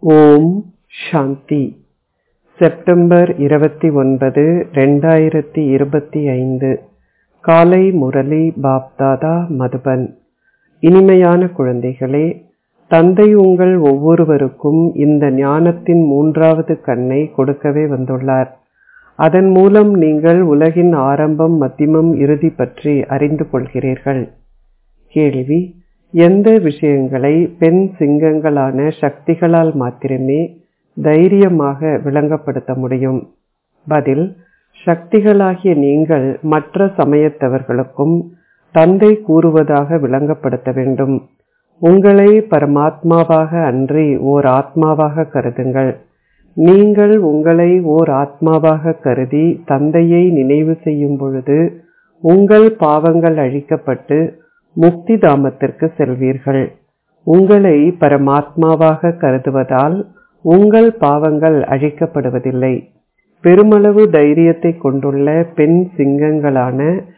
ஓம் சாந்தி September இருபத்தி ஒன்பது ரெண்டாயிரத்தி இருபத்தி ஐந்து காலை முரளி பாப்தாதா மதுபன் இனிமையான குழந்தைகளே தந்தை உங்கள் ஒவ்வொருவருக்கும் இந்த ஞானத்தின் மூன்றாவது கண்ணை கொடுக்கவே வந்துள்ளார் அதன் மூலம் நீங்கள் உலகின் ஆரம்பம் மத்தியமம் இறுதி பற்றி அறிந்து கொள்கிறீர்கள் கேள்வி எந்த விஷயங்களை பெண் சிங்கங்களான சக்திகளால் மாத்திரமே தைரியமாக விளங்கப்படுத்த முடியும் பதில் சக்திகளாகிய நீங்கள் மற்ற சமயத்தவர்களுக்கும் தந்தை கூறுவதாக விளங்கப்படுத்த வேண்டும் உங்களை பரமாத்மாவாக அன்றி ஓர் ஆத்மாவாக கருதுங்கள் நீங்கள் உங்களை ஓர் ஆத்மாவாக கருதி தந்தையை நினைவு செய்யும் பொழுது உங்கள் பாவங்கள் அழிக்கப்பட்டு முக்தி தாமத்திற்கு செல்வீர்கள் உங்களை பரமாத்மாவாக கருதுவதால் உங்கள் பாவங்கள் அழிக்கப்படுவதில்லை பெருமளவு தைரியத்தை கொண்டுள்ள பெண் சிங்கங்களான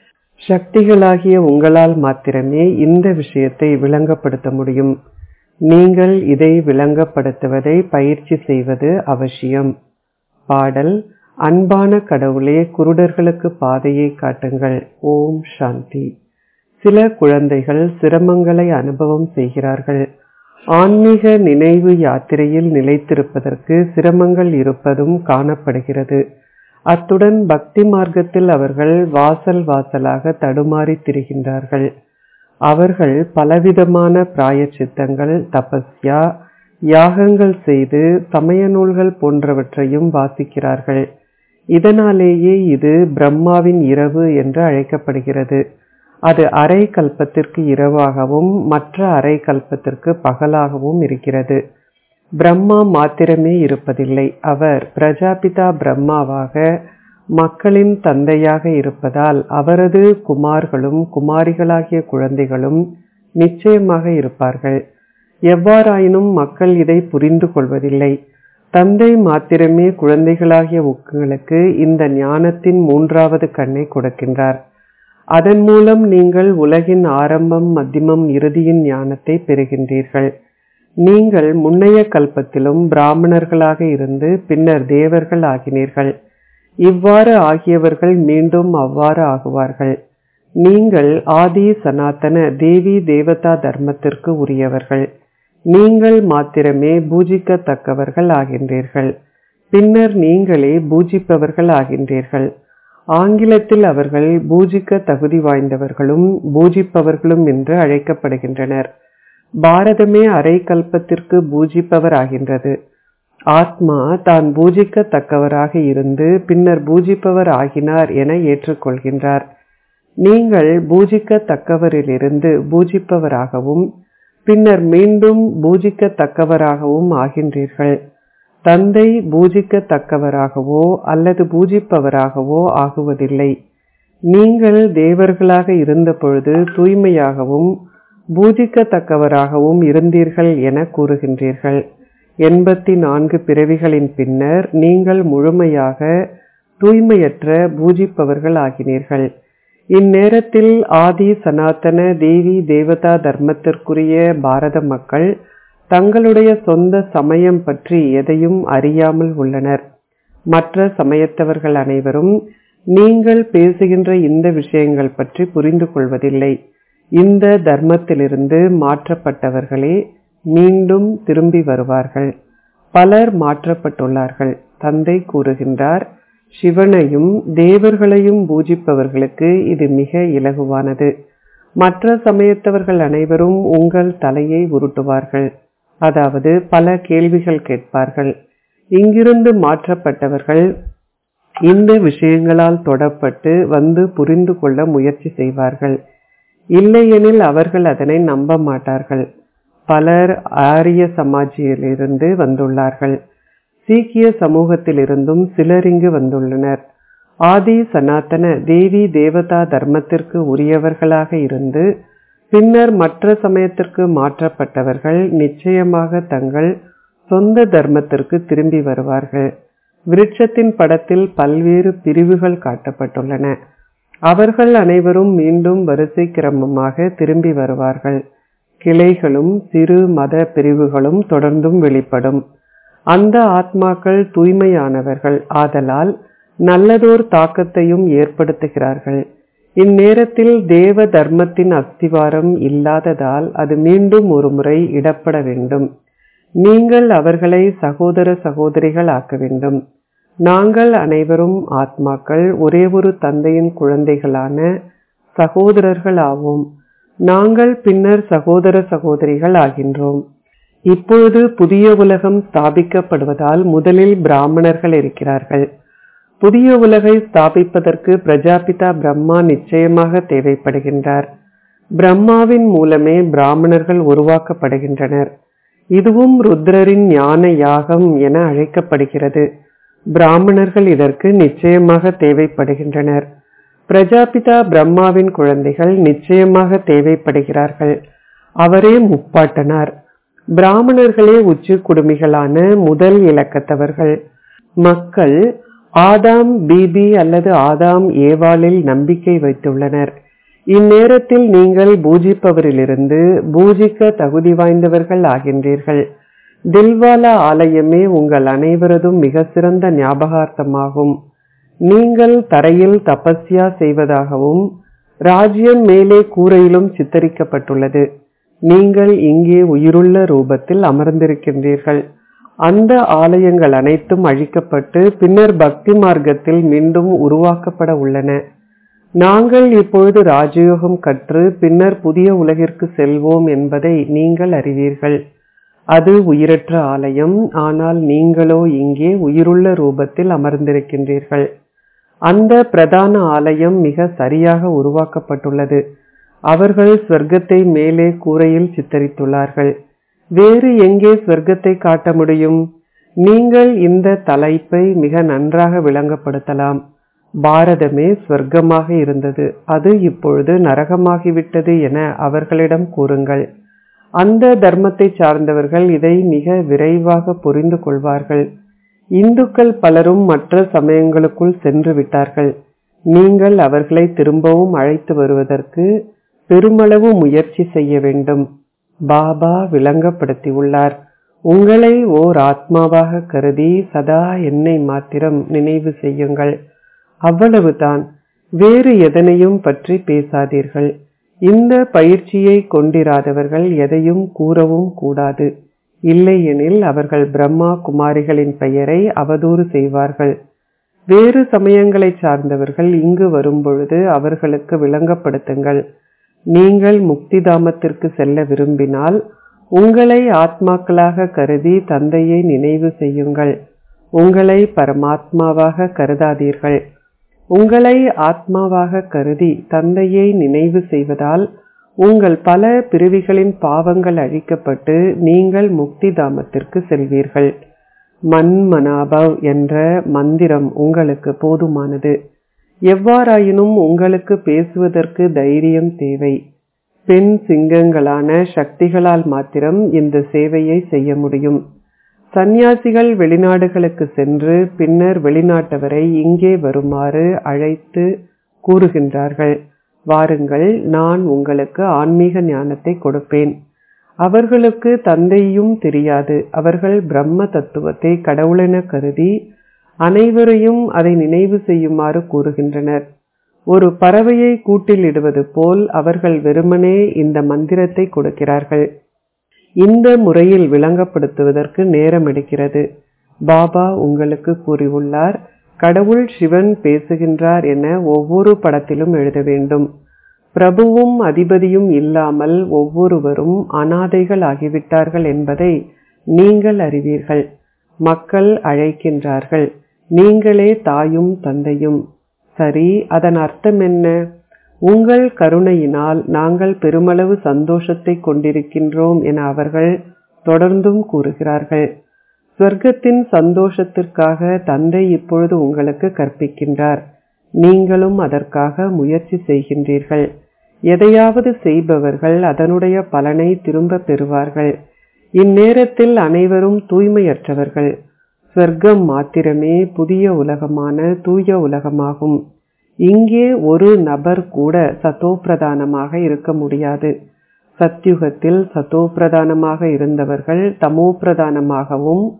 சக்திகளாகிய உங்களால் மாத்திரமே இந்த விஷயத்தை விளங்கப்படுத்த முடியும் நீங்கள் இதை விளங்கப்படுத்துவதை பயிற்சி செய்வது அவசியம் பாடல் அன்பான கடவுளே குருடர்களுக்கு பாதையை காட்டுங்கள் ஓம் சாந்தி சில குழந்தைகள் சிரமங்களை அனுபவம் செய்கிறார்கள் ஆன்மீக நினைவு யாத்திரையில் நிலைத்திருப்பதற்கு சிரமங்கள் இருப்பதும் காணப்படுகிறது அத்துடன் பக்தி மார்க்கத்தில் அவர்கள் வாசல் வாசலாக தடுமாறி திரிகின்றார்கள் அவர்கள் பலவிதமான பிராயச்சித்தங்கள் தபஸ்யா யாகங்கள் செய்து சமய நூல்கள் போன்றவற்றையும் வாசிக்கிறார்கள் இதனாலேயே இது பிரம்மாவின் இரவு என்று அழைக்கப்படுகிறது அது அரை கல்பத்திற்கு இரவாகவும் மற்ற அரை கல்பத்திற்கு பகலாகவும் இருக்கிறது பிரம்மா மாத்திரமே இருப்பதில்லை அவர் பிரஜாபிதா பிரம்மாவாக மக்களின் தந்தையாக இருப்பதால் அவரது குமார்களும் குமாரிகளாகிய குழந்தைகளும் நிச்சயமாக இருப்பார்கள் எவ்வாறாயினும் மக்கள் இதை புரிந்து கொள்வதில்லை தந்தை மாத்திரமே குழந்தைகளாகிய உங்களுக்கு இந்த ஞானத்தின் மூன்றாவது கண்ணை கொடுக்கின்றார் அதன் மூலம் நீங்கள் உலகின் ஆரம்பம் மத்தியமம் இறுதியின் ஞானத்தை பெறுகின்றீர்கள் நீங்கள் முன்னைய கல்பத்திலும் பிராமணர்களாக இருந்து பின்னர் தேவர்கள் ஆகினீர்கள் இவ்வாறு ஆகியவர்கள் மீண்டும் அவ்வாறு ஆகுவார்கள் நீங்கள் ஆதி சனாதன தேவி தேவதா தர்மத்திற்கு உரியவர்கள் நீங்கள் மாத்திரமே பூஜிக்கத்தக்கவர்கள் ஆகின்றீர்கள் பின்னர் நீங்களே பூஜிப்பவர்கள் ஆகின்றீர்கள் ஆங்கிலத்தில் அவர்கள் பூஜிக்க தகுதி வாய்ந்தவர்களும் பூஜிப்பவர்களும் என்று அழைக்கப்படுகின்றனர் பாரதமே அரை கல்பத்திற்கு பூஜிப்பவர் ஆகின்றது ஆத்மா தான் பூஜிக்கத்தக்கவராக இருந்து பின்னர் பூஜிப்பவர் ஆகினார் என ஏற்றுக்கொள்கின்றார் நீங்கள் பூஜிக்கத்தக்கவரிலிருந்து பூஜிப்பவராகவும் பின்னர் மீண்டும் பூஜிக்கத்தக்கவராகவும் ஆகின்றீர்கள் தந்தை பூஜிக்கத்தக்கவராகவோ அல்லது பூஜிப்பவராகவோ ஆகுவதில்லை நீங்கள் தேவர்களாக இருந்த பொழுது தூய்மையாகவும் பூஜிக்கத்தக்கவராகவும் இருந்தீர்கள் என கூறுகின்றீர்கள் எண்பத்தி நான்கு பிறவிகளின் பின்னர் நீங்கள் முழுமையாக தூய்மையற்ற பூஜிப்பவர்கள் ஆகினீர்கள் இந்நேரத்தில் ஆதி சனாதன தேவி தேவதா தர்மத்திற்குரிய பாரத மக்கள் தங்களுடைய சொந்த சமயம் பற்றி எதையும் அறியாமல் உள்ளனர் மற்ற சமயத்தவர்கள் அனைவரும் நீங்கள் பேசுகின்ற இந்த விஷயங்கள் பற்றி புரிந்து கொள்வதில்லை இந்த தர்மத்திலிருந்து மாற்றப்பட்டவர்களே மீண்டும் திரும்பி வருவார்கள் பலர் மாற்றப்பட்டுள்ளார்கள் தந்தை கூறுகின்றார் சிவனையும் தேவர்களையும் பூஜிப்பவர்களுக்கு இது மிக இலகுவானது மற்ற சமயத்தவர்கள் அனைவரும் உங்கள் தலையை உருட்டுவார்கள் அதாவது பல கேள்விகள் கேட்பார்கள் இங்கிருந்து மாற்றப்பட்டவர்கள் இந்த விஷயங்களால் தொடப்பட்டு வந்து புரிந்து கொள்ள முயற்சி செய்வார்கள் இல்லையெனில் அவர்கள் அதனை நம்ப மாட்டார்கள் பலர் ஆரிய சமாஜியிலிருந்து வந்துள்ளார்கள் சீக்கிய சமூகத்திலிருந்தும் சிலர் இங்கு வந்துள்ளனர் ஆதி சனாதன தேவி தேவதா தர்மத்திற்கு உரியவர்களாக இருந்து பின்னர் மற்ற சமயத்திற்கு மாற்றப்பட்டவர்கள் நிச்சயமாக தங்கள் சொந்த தர்மத்திற்கு திரும்பி வருவார்கள் விருட்சத்தின் படத்தில் பல்வேறு பிரிவுகள் காட்டப்பட்டுள்ளன அவர்கள் அனைவரும் மீண்டும் வரிசை கிரமமாக திரும்பி வருவார்கள் கிளைகளும் சிறு மத பிரிவுகளும் தொடர்ந்தும் வெளிப்படும் அந்த ஆத்மாக்கள் தூய்மையானவர்கள் ஆதலால் நல்லதோர் தாக்கத்தையும் ஏற்படுத்துகிறார்கள் இந்நேரத்தில் தேவ தர்மத்தின் அஸ்திவாரம் இல்லாததால் அது மீண்டும் ஒருமுறை இடப்பட வேண்டும் நீங்கள் அவர்களை சகோதர சகோதரிகள் ஆக்க வேண்டும் நாங்கள் அனைவரும் ஆத்மாக்கள் ஒரே ஒரு தந்தையின் குழந்தைகளான சகோதரர்கள் ஆவோம் நாங்கள் பின்னர் சகோதர சகோதரிகள் ஆகின்றோம் இப்பொழுது புதிய உலகம் ஸ்தாபிக்கப்படுவதால் முதலில் பிராமணர்கள் இருக்கிறார்கள் புதிய உலகை ஸ்தாபிப்பதற்கு பிரஜாபிதா பிரம்மா நிச்சயமாக தேவைப்படுகின்றார் பிரம்மாவின் மூலமே பிராமணர்கள் உருவாக்கப்படுகின்றனர் இதுவும் ருத்ரரின் ஞான யாகம் என அழைக்கப்படுகிறது பிராமணர்கள் இதற்கு நிச்சயமாக தேவைப்படுகின்றனர் பிரஜாபிதா பிரம்மாவின் குழந்தைகள் நிச்சயமாக தேவைப்படுகிறார்கள் அவரே முப்பாட்டனார் பிராமணர்களே உச்சி குடுமிகளான முதல் இலக்கத்தவர்கள் மக்கள் ஆதாம் பிபி அல்லது ஆதாம் ஏவாளில் நம்பிக்கை வைத்துள்ளனர் இந்நேரத்தில் நீங்கள் பூஜிப்பவரிலிருந்து பூஜிக்க தகுதி வாய்ந்தவர்கள் ஆகின்றீர்கள் தில்வாலா ஆலயமே உங்கள் அனைவரதும் மிக சிறந்த ஞாபகார்த்தமாகும் நீங்கள் தரையில் தபஸ்யா செய்வதாகவும் ராஜ்யம் மேலே கூரையிலும் சித்தரிக்கப்பட்டுள்ளது நீங்கள் இங்கே உயிருள்ள ரூபத்தில் அமர்ந்திருக்கின்றீர்கள் அந்த ஆலயங்கள் அனைத்தும் அழிக்கப்பட்டு பின்னர் பக்தி மார்க்கத்தில் மீண்டும் உருவாக்கப்பட உள்ளன நாங்கள் இப்பொழுது ராஜயோகம் கற்று பின்னர் புதிய உலகிற்கு செல்வோம் என்பதை நீங்கள் அறிவீர்கள் அது உயிரற்ற ஆலயம் ஆனால் நீங்களோ இங்கே உயிருள்ள ரூபத்தில் அமர்ந்திருக்கின்றீர்கள் அந்த பிரதான ஆலயம் மிக சரியாக உருவாக்கப்பட்டுள்ளது அவர்கள் ஸ்வர்க்கத்தை மேலே கூரையில் சித்தரித்துள்ளார்கள் வேறு எங்கே ஸ்வர்க்கத்தை காட்ட முடியும் நீங்கள் இந்த தலைப்பை மிக நன்றாக விளங்கப்படுத்தலாம் பாரதமே ஸ்வர்க்கமாக இருந்தது அது இப்பொழுது நரகமாகிவிட்டது என அவர்களிடம் கூறுங்கள் அந்த தர்மத்தை சார்ந்தவர்கள் இதை மிக விரைவாக புரிந்து கொள்வார்கள் இந்துக்கள் பலரும் மற்ற சமயங்களுக்குள் சென்று விட்டார்கள் நீங்கள் அவர்களை திரும்பவும் அழைத்து வருவதற்கு பெருமளவு முயற்சி செய்ய வேண்டும் பாபா விளங்கப்படுத்தியுள்ளார் உங்களை ஓர் ஆத்மாவாக கருதி சதா என்னை மாத்திரம் நினைவு செய்யுங்கள் அவ்வளவுதான் வேறு எதனையும் பற்றி பேசாதீர்கள் இந்த பயிற்சியை கொண்டிராதவர்கள் எதையும் கூறவும் கூடாது இல்லையெனில் அவர்கள் பிரம்மா குமாரிகளின் பெயரை அவதூறு செய்வார்கள் வேறு சமயங்களை சார்ந்தவர்கள் இங்கு வரும்பொழுது அவர்களுக்கு விளங்கப்படுத்துங்கள் நீங்கள் முக்திதாமத்திற்கு செல்ல விரும்பினால் உங்களை ஆத்மாக்களாக கருதி தந்தையை நினைவு செய்யுங்கள் உங்களை பரமாத்மாவாக கருதாதீர்கள் உங்களை ஆத்மாவாக கருதி தந்தையை நினைவு செய்வதால் உங்கள் பல பிறவிகளின் பாவங்கள் அழிக்கப்பட்டு நீங்கள் முக்தி தாமத்திற்கு செல்வீர்கள் மன்மனாபவ் என்ற மந்திரம் உங்களுக்கு போதுமானது எவ்வாறாயினும் உங்களுக்கு பேசுவதற்கு தைரியம் தேவை பெண் சிங்கங்களான சக்திகளால் மாத்திரம் இந்த சேவையை செய்ய முடியும் சந்நியாசிகள் வெளிநாடுகளுக்கு சென்று பின்னர் வெளிநாட்டவரை இங்கே வருமாறு அழைத்து கூறுகின்றார்கள் வாருங்கள் நான் உங்களுக்கு ஆன்மீக ஞானத்தை கொடுப்பேன் அவர்களுக்கு தந்தையும் தெரியாது அவர்கள் பிரம்ம தத்துவத்தை கடவுளென கருதி அனைவரையும் அதை நினைவு செய்யுமாறு கூறுகின்றனர் ஒரு பறவையை கூட்டில் இடுவது போல் அவர்கள் வெறுமனே இந்த மந்திரத்தை கொடுக்கிறார்கள் இந்த முறையில் விளங்கப்படுத்துவதற்கு நேரம் எடுக்கிறது பாபா உங்களுக்கு கூறியுள்ளார் கடவுள் சிவன் பேசுகின்றார் என ஒவ்வொரு படத்திலும் எழுத வேண்டும் பிரபுவும் அதிபதியும் இல்லாமல் ஒவ்வொருவரும் அனாதைகள் ஆகிவிட்டார்கள் என்பதை நீங்கள் அறிவீர்கள் மக்கள் அழைக்கின்றார்கள் நீங்களே தாயும் தந்தையும் சரி அதன் அர்த்தம் என்ன உங்கள் கருணையினால் நாங்கள் பெருமளவு சந்தோஷத்தை கொண்டிருக்கின்றோம் என அவர்கள் தொடர்ந்தும் கூறுகிறார்கள் சொர்க்கத்தின் சந்தோஷத்திற்காக தந்தை இப்பொழுது உங்களுக்கு கற்பிக்கின்றார் நீங்களும் அதற்காக முயற்சி செய்கின்றீர்கள் எதையாவது செய்பவர்கள் அதனுடைய பலனை திரும்ப பெறுவார்கள் இந்நேரத்தில் அனைவரும் தூய்மையற்றவர்கள் சொர்க்கம் மாத்திரமே புதிய உலகமான தூய உலகமாகும் இங்கே ஒரு நபர் கூட சத்தோப்பிரதானமாக இருக்க முடியாது சத்யுகத்தில் சத்தோப்பிரதானமாக இருந்தவர்கள் தமோப்பிரதானமாகவும்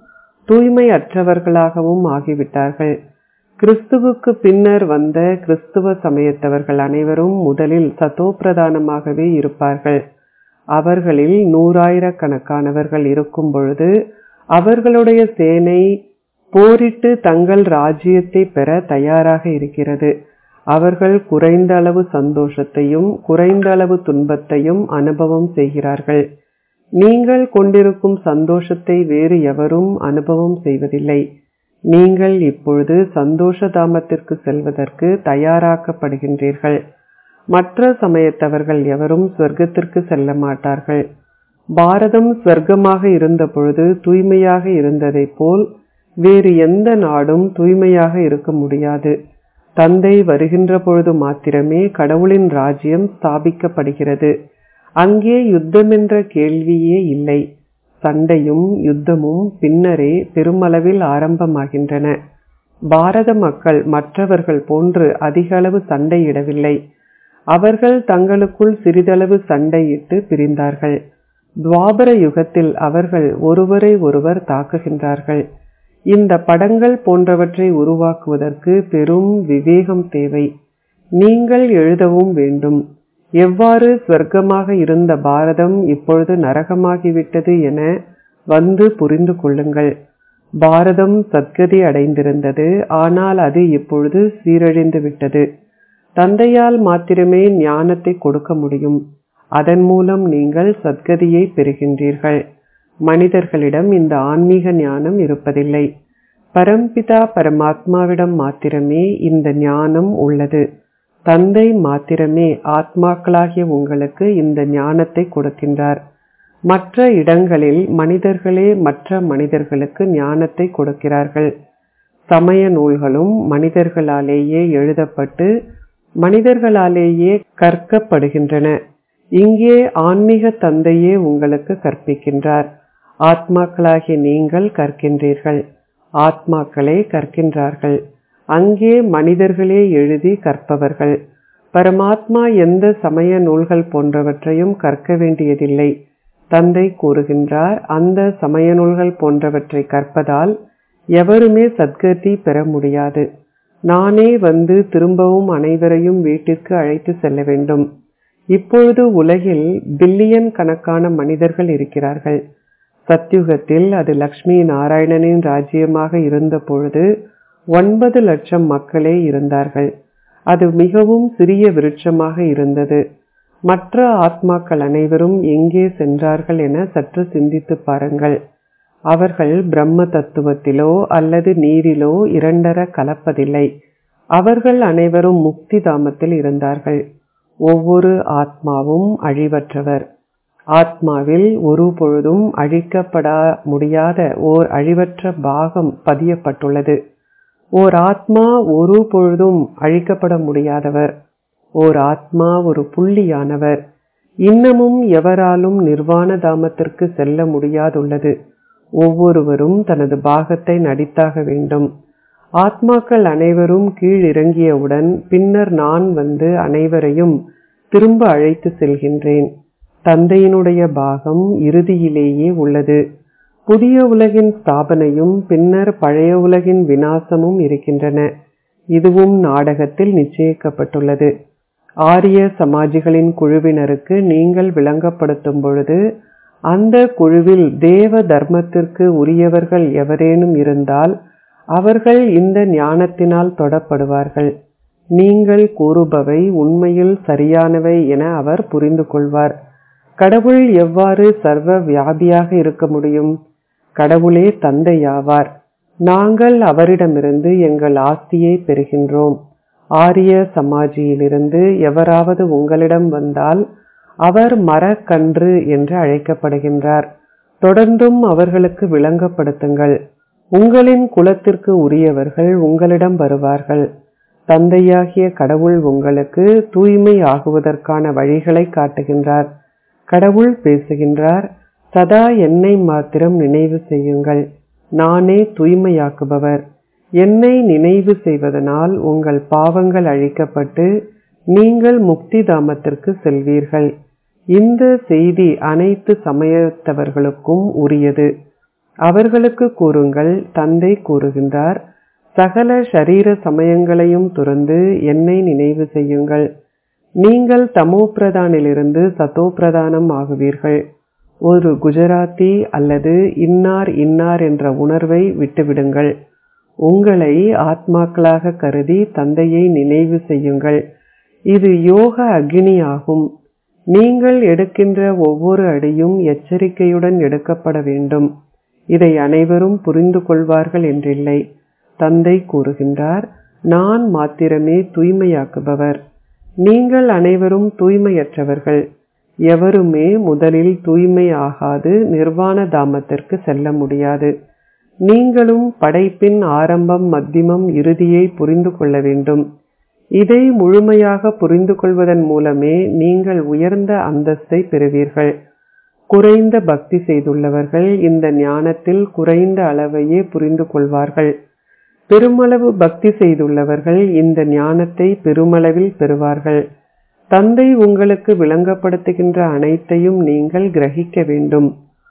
தூய்மையற்றவர்களாகவும் ஆகிவிட்டார்கள் கிறிஸ்துவுக்கு பின்னர் வந்த கிறிஸ்துவ சமயத்தவர்கள் அனைவரும் முதலில் சதோப்பிரதானமாகவே இருப்பார்கள் அவர்களில் நூறாயிரக்கணக்கானவர்கள் இருக்கும் பொழுது அவர்களுடைய சேனை போரிட்டு தங்கள் ராஜ்யத்தை பெற தயாராக இருக்கிறது அவர்கள் குறைந்த அளவு சந்தோஷத்தையும் குறைந்த அளவு துன்பத்தையும் அனுபவம் செய்கிறார்கள் நீங்கள் கொண்டிருக்கும் சந்தோஷத்தை வேறு எவரும் அனுபவம் செய்வதில்லை நீங்கள் இப்பொழுது சந்தோஷ தாமத்திற்கு செல்வதற்கு தயாராக்கப்படுகின்றீர்கள் மற்ற சமயத்தவர்கள் எவரும் சொர்க்கத்திற்கு செல்ல மாட்டார்கள் பாரதம் ஸ்வர்க்கமாக இருந்த பொழுது தூய்மையாக இருந்ததைப் போல் வேறு எந்த நாடும் தூய்மையாக இருக்க முடியாது தந்தை வருகின்ற பொழுது மாத்திரமே கடவுளின் ராஜ்யம் ஸ்தாபிக்கப்படுகிறது அங்கே யுத்தமென்ற கேள்வியே இல்லை சண்டையும் யுத்தமும் பின்னரே பெருமளவில் ஆரம்பமாகின்றன பாரத மக்கள் மற்றவர்கள் போன்று அதிக அளவு சண்டையிடவில்லை அவர்கள் தங்களுக்குள் சிறிதளவு சண்டையிட்டு பிரிந்தார்கள் துவாபர யுகத்தில் அவர்கள் ஒருவரை ஒருவர் தாக்குகின்றார்கள் இந்த படங்கள் போன்றவற்றை உருவாக்குவதற்கு பெரும் விவேகம் தேவை நீங்கள் எழுதவும் வேண்டும் எவ்வாறு ஸ்வர்க்கமாக இருந்த பாரதம் இப்பொழுது நரகமாகிவிட்டது என வந்து புரிந்து கொள்ளுங்கள் பாரதம் சத்கதி அடைந்திருந்தது ஆனால் அது இப்பொழுது சீரழிந்து விட்டது தந்தையால் மாத்திரமே ஞானத்தை கொடுக்க முடியும் அதன் மூலம் நீங்கள் சத்கதியை பெறுகின்றீர்கள் மனிதர்களிடம் இந்த ஆன்மீக ஞானம் இருப்பதில்லை பரம்பிதா பரமாத்மாவிடம் மாத்திரமே இந்த ஞானம் உள்ளது தந்தை மாத்திரமே ஆத்மாக்களாகிய உங்களுக்கு இந்த ஞானத்தை கொடுக்கின்றார் மற்ற இடங்களில் மனிதர்களே மற்ற மனிதர்களுக்கு ஞானத்தை கொடுக்கிறார்கள் சமய நூல்களும் மனிதர்களாலேயே எழுதப்பட்டு மனிதர்களாலேயே கற்கப்படுகின்றன இங்கே ஆன்மீக தந்தையே உங்களுக்கு கற்பிக்கின்றார் ஆத்மாக்களாகிய நீங்கள் கற்கின்றீர்கள் ஆத்மாக்களே கற்கின்றார்கள் அங்கே மனிதர்களே எழுதி கற்பவர்கள் பரமாத்மா எந்த சமய நூல்கள் போன்றவற்றையும் கற்க வேண்டியதில்லை தந்தை கூறுகின்றார் அந்த சமய நூல்கள் போன்றவற்றை கற்பதால் எவருமே சத்கதி பெற முடியாது நானே வந்து திரும்பவும் அனைவரையும் வீட்டிற்கு அழைத்து செல்ல வேண்டும் இப்பொழுது உலகில் பில்லியன் கணக்கான மனிதர்கள் இருக்கிறார்கள் சத்யுகத்தில் அது லக்ஷ்மி நாராயணனின் ராஜ்யமாக இருந்த பொழுது ஒன்பது லட்சம் மக்களே இருந்தார்கள் அது மிகவும் சிறிய விருட்சமாக இருந்தது மற்ற ஆத்மாக்கள் அனைவரும் எங்கே சென்றார்கள் என சற்று சிந்தித்து பாருங்கள் அவர்கள் பிரம்ம தத்துவத்திலோ அல்லது நீரிலோ இரண்டர கலப்பதில்லை அவர்கள் அனைவரும் முக்தி தாமத்தில் இருந்தார்கள் ஒவ்வொரு ஆத்மாவும் அழிவற்றவர் ஆத்மாவில் ஒரு பொழுதும் அழிக்கப்படா முடியாத ஓர் அழிவற்ற பாகம் பதியப்பட்டுள்ளது ஓர் ஆத்மா ஒரு பொழுதும் அழிக்கப்பட முடியாதவர் ஓர் ஆத்மா ஒரு புள்ளியானவர் இன்னமும் எவராலும் நிர்வாண தாமத்திற்கு செல்ல முடியாதுள்ளது ஒவ்வொருவரும் தனது பாகத்தை நடித்தாக வேண்டும் ஆத்மாக்கள் அனைவரும் கீழ் இறங்கியவுடன் பின்னர் நான் வந்து அனைவரையும் திரும்ப அழைத்து செல்கின்றேன் தந்தையினுடைய பாகம் இறுதியிலேயே உள்ளது புதிய உலகின் ஸ்தாபனையும் பின்னர் பழைய உலகின் வினாசமும் இருக்கின்றன இதுவும் நாடகத்தில் நிச்சயிக்கப்பட்டுள்ளது ஆரிய சமாஜிகளின் குழுவினருக்கு நீங்கள் விளங்கப்படுத்தும் பொழுது அந்த குழுவில் தேவ தர்மத்திற்கு உரியவர்கள் எவரேனும் இருந்தால் அவர்கள் இந்த ஞானத்தினால் தொடப்படுவார்கள் நீங்கள் கூறுபவை உண்மையில் சரியானவை என அவர் புரிந்து கொள்வார் கடவுள் எவ்வாறு சர்வ வியாபியாக இருக்க முடியும் கடவுளே தந்தையாவார் நாங்கள் அவரிடமிருந்து எங்கள் ஆஸ்தியை பெறுகின்றோம் ஆரிய சமாஜியிலிருந்து எவராவது உங்களிடம் வந்தால் அவர் மரக்கன்று என்று அழைக்கப்படுகின்றார் தொடர்ந்தும் அவர்களுக்கு விளங்கப்படுத்துங்கள் உங்களின் குலத்திற்கு உரியவர்கள் உங்களிடம் வருவார்கள் தந்தையாகிய கடவுள் உங்களுக்கு தூய்மை ஆகுவதற்கான வழிகளை காட்டுகின்றார் கடவுள் பேசுகின்றார் சதா என்னை மாத்திரம் நினைவு செய்யுங்கள் நானே தூய்மையாக்குபவர் என்னை நினைவு செய்வதனால் உங்கள் பாவங்கள் அழிக்கப்பட்டு நீங்கள் முக்தி தாமத்திற்கு செல்வீர்கள் இந்த செய்தி அனைத்து சமயத்தவர்களுக்கும் உரியது அவர்களுக்கு கூறுங்கள் தந்தை கூறுகின்றார் சகல ஷரீர சமயங்களையும் துறந்து என்னை நினைவு செய்யுங்கள் நீங்கள் தமோ பிரதானிலிருந்து சதோ பிரதானம் ஆகுவீர்கள் ஒரு குஜராத்தி அல்லது இன்னார் இன்னார் என்ற உணர்வை விட்டுவிடுங்கள் உங்களை ஆத்மாக்களாக கருதி தந்தையை நினைவு செய்யுங்கள் இது யோக அக்னி ஆகும் நீங்கள் எடுக்கின்ற ஒவ்வொரு அடியும் எச்சரிக்கையுடன் எடுக்கப்பட வேண்டும் இதை அனைவரும் புரிந்து கொள்வார்கள் என்றில்லை தந்தை கூறுகின்றார் நான் மாத்திரமே தூய்மையாக்குபவர் நீங்கள் அனைவரும் தூய்மையற்றவர்கள் எவருமே முதலில் தூய்மை ஆகாது நிர்வாண தாமத்திற்கு செல்ல முடியாது நீங்களும் படைப்பின் ஆரம்பம் மத்தியமம் இறுதியை புரிந்து கொள்ள வேண்டும் இதை முழுமையாக புரிந்து கொள்வதன் மூலமே நீங்கள் உயர்ந்த அந்தஸ்தை பெறுவீர்கள் குறைந்த பக்தி செய்துள்ளவர்கள் இந்த ஞானத்தில் குறைந்த அளவையே புரிந்து கொள்வார்கள் பெருமளவு பக்தி செய்துள்ளவர்கள் இந்த ஞானத்தை பெருமளவில் பெறுவார்கள் தந்தை உங்களுக்கு விளங்கப்படுத்துகின்ற அனைத்தையும் நீங்கள் கிரகிக்க வேண்டும்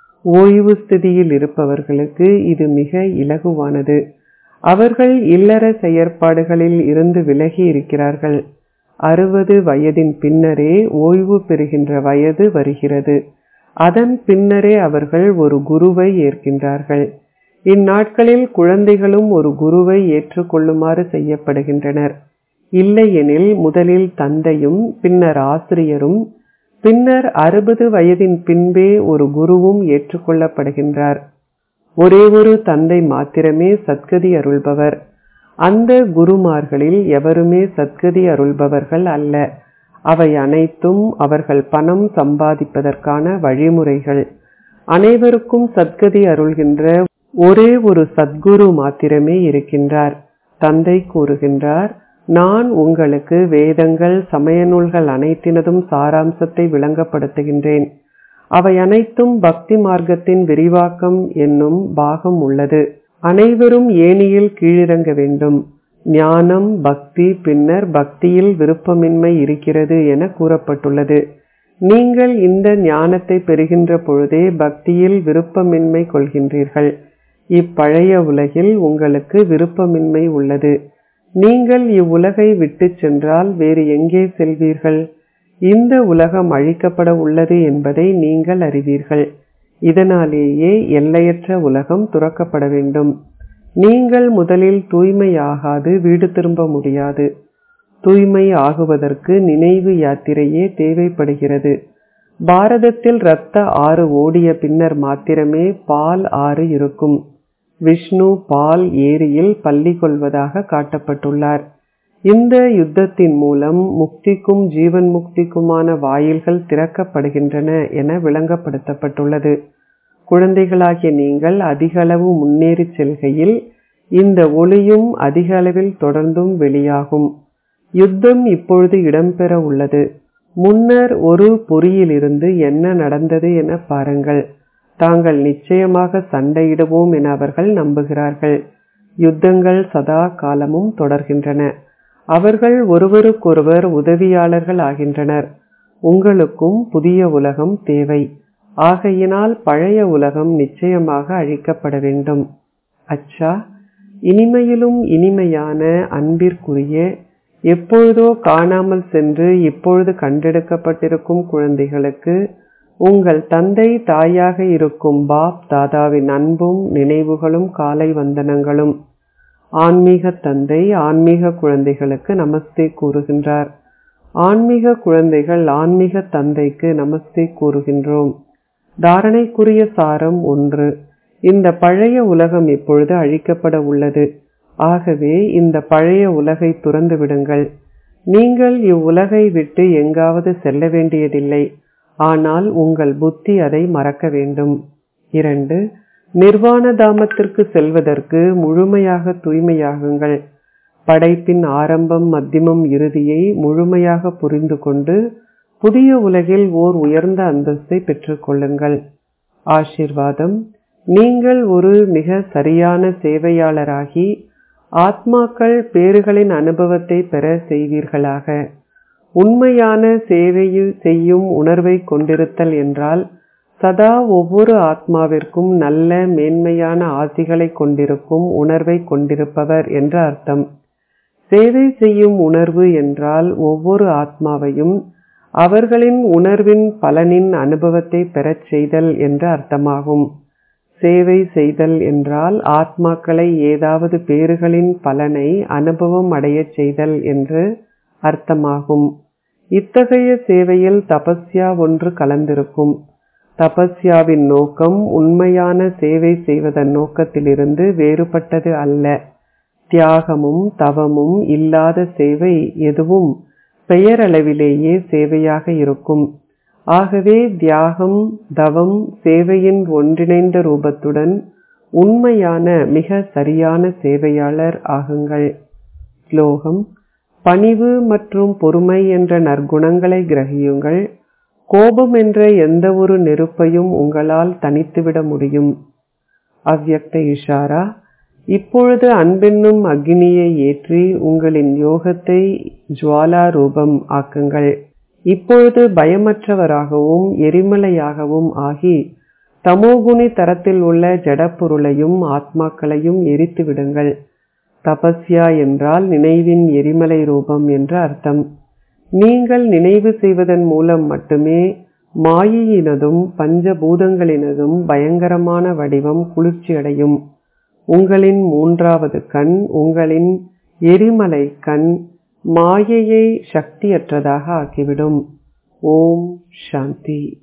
ஓய்வு ஸ்திதியில் இருப்பவர்களுக்கு இது மிக இலகுவானது அவர்கள் இல்லற செயற்பாடுகளில் இருந்து விலகி இருக்கிறார்கள் அறுபது வயதின் பின்னரே ஓய்வு பெறுகின்ற வயது வருகிறது அதன் பின்னரே அவர்கள் ஒரு குருவை ஏற்கின்றார்கள் இந்நாட்களில் குழந்தைகளும் ஒரு குருவை ஏற்றுக்கொள்ளுமாறு செய்யப்படுகின்றனர் இல்லையெனில் முதலில் தந்தையும் பின்னர் ஆசிரியரும் பின்னர் அறுபது வயதின் பின்பே ஒரு குருவும் ஏற்றுக்கொள்ளப்படுகின்றார் ஒரே ஒரு தந்தை மாத்திரமே சத்கதி அருள்பவர் அந்த குருமார்களில் எவருமே சத்கதி அருள்பவர்கள் அல்ல அவை அனைத்தும் அவர்கள் பணம் சம்பாதிப்பதற்கான வழிமுறைகள் அனைவருக்கும் சத்கதி அருள்கின்ற ஒரே ஒரு சத்குரு மாத்திரமே இருக்கின்றார் தந்தை கூறுகின்றார் நான் உங்களுக்கு வேதங்கள் சமய நூல்கள் அனைத்தினதும் சாராம்சத்தை விளங்கப்படுத்துகின்றேன் அவை அனைத்தும் பக்தி மார்க்கத்தின் விரிவாக்கம் என்னும் பாகம் உள்ளது அனைவரும் ஏனியில் கீழிறங்க வேண்டும் ஞானம் பக்தி பின்னர் பக்தியில் விருப்பமின்மை இருக்கிறது என கூறப்பட்டுள்ளது நீங்கள் இந்த ஞானத்தை பெறுகின்ற பொழுதே பக்தியில் விருப்பமின்மை கொள்கின்றீர்கள் இப்பழைய உலகில் உங்களுக்கு விருப்பமின்மை உள்ளது நீங்கள் இவ்வுலகை விட்டு சென்றால் வேறு எங்கே செல்வீர்கள் இந்த உலகம் அழிக்கப்பட உள்ளது என்பதை நீங்கள் அறிவீர்கள் இதனாலேயே எல்லையற்ற உலகம் துறக்கப்பட வேண்டும் நீங்கள் முதலில் தூய்மையாகாது வீடு திரும்ப முடியாது தூய்மை ஆகுவதற்கு நினைவு யாத்திரையே தேவைப்படுகிறது பாரதத்தில் இரத்த ஆறு ஓடிய பின்னர் மாத்திரமே பால் ஆறு இருக்கும் விஷ்ணு பால் ஏரியில் பள்ளி கொள்வதாக காட்டப்பட்டுள்ளார் இந்த யுத்தத்தின் மூலம் முக்திக்கும் ஜீவன் முக்திக்குமான வாயில்கள் திறக்கப்படுகின்றன என விளங்கப்படுத்தப்பட்டுள்ளது குழந்தைகளாகிய நீங்கள் அதிக அளவு முன்னேறி செல்கையில் இந்த ஒளியும் அதிக அளவில் தொடர்ந்தும் வெளியாகும் யுத்தம் இப்பொழுது இடம்பெற உள்ளது முன்னர் ஒரு பொறியிலிருந்து என்ன நடந்தது என பாருங்கள் தாங்கள் நிச்சயமாக சண்டையிடுவோம் என அவர்கள் நம்புகிறார்கள் யுத்தங்கள் சதா காலமும் தொடர்கின்றன அவர்கள் ஒருவருக்கொருவர் உதவியாளர்கள் ஆகின்றனர் உங்களுக்கும் புதிய உலகம் தேவை ஆகையினால் பழைய உலகம் நிச்சயமாக அழிக்கப்பட வேண்டும் அச்சா இனிமையிலும் இனிமையான அன்பிற்குரிய எப்பொழுதோ காணாமல் சென்று இப்பொழுது கண்டெடுக்கப்பட்டிருக்கும் குழந்தைகளுக்கு உங்கள் தந்தை தாயாக இருக்கும் பாப் தாதாவின் அன்பும் நினைவுகளும் காலை வந்தனங்களும் ஆன்மீக தந்தை ஆன்மீக குழந்தைகளுக்கு நமஸ்தே கூறுகின்றார் ஆன்மீக குழந்தைகள் ஆன்மீக தந்தைக்கு நமஸ்தே கூறுகின்றோம் தாரணைக்குரிய சாரம் ஒன்று இந்த பழைய உலகம் இப்பொழுது அழிக்கப்பட உள்ளது ஆகவே இந்த பழைய உலகை துறந்து விடுங்கள் நீங்கள் இவ்வுலகை விட்டு எங்காவது செல்ல வேண்டியதில்லை ஆனால் உங்கள் புத்தி அதை மறக்க வேண்டும் இரண்டு நிர்வாண தாமத்திற்கு செல்வதற்கு முழுமையாக தூய்மையாகுங்கள் படைப்பின் ஆரம்பம் மத்தியமம் இறுதியை முழுமையாக புரிந்து கொண்டு புதிய உலகில் ஓர் உயர்ந்த அந்தஸ்தை பெற்றுக்கொள்ளுங்கள் ஆசிர்வாதம் நீங்கள் ஒரு மிக சரியான சேவையாளராகி ஆத்மாக்கள் பேறுகளின் அனுபவத்தை பெற செய்வீர்களாக உண்மையான சேவையில் செய்யும் உணர்வை கொண்டிருத்தல் என்றால் சதா ஒவ்வொரு ஆத்மாவிற்கும் நல்ல மேன்மையான ஆசிகளை கொண்டிருக்கும் உணர்வை கொண்டிருப்பவர் என்ற அர்த்தம் சேவை செய்யும் உணர்வு என்றால் ஒவ்வொரு ஆத்மாவையும் அவர்களின் உணர்வின் பலனின் அனுபவத்தை பெறச் செய்தல் என்ற அர்த்தமாகும் சேவை செய்தல் என்றால் ஆத்மாக்களை ஏதாவது பேறுகளின் பலனை அனுபவம் அடையச் செய்தல் என்று அர்த்தமாகும் இத்தகைய சேவையில் தபஸ்யா ஒன்று கலந்திருக்கும் தபஸ்யாவின் நோக்கம் உண்மையான சேவை செய்வதன் நோக்கத்திலிருந்து வேறுபட்டது அல்ல தியாகமும் தவமும் இல்லாத சேவை எதுவும் பெயரளவிலேயே சேவையாக இருக்கும் ஆகவே தியாகம் தவம் சேவையின் ஒன்றிணைந்த ரூபத்துடன் உண்மையான மிக சரியான சேவையாளர் ஆகுங்கள் ஸ்லோகம் பணிவு மற்றும் பொறுமை என்ற நற்குணங்களை கிரகியுங்கள் கோபம் என்ற எந்த ஒரு நெருப்பையும் உங்களால் தனித்துவிட முடியும் அவ்யக்த இஷாரா இப்பொழுது அன்பென்னும் அக்னியை ஏற்றி உங்களின் யோகத்தை ஜுவாலா ரூபம் ஆக்குங்கள் இப்பொழுது பயமற்றவராகவும் எரிமலையாகவும் ஆகி தமோகுணி தரத்தில் உள்ள ஜடப்பொருளையும் ஆத்மாக்களையும் எரித்து விடுங்கள் தபஸ்யா என்றால் நினைவின் எரிமலை ரூபம் என்று அர்த்தம் நீங்கள் நினைவு செய்வதன் மூலம் மட்டுமே மாயையினதும் பஞ்சபூதங்களினதும் பயங்கரமான வடிவம் குளிர்ச்சியடையும் உங்களின் மூன்றாவது கண் உங்களின் எரிமலை கண் மாயையை சக்தியற்றதாக ஆக்கிவிடும் ஓம் சாந்தி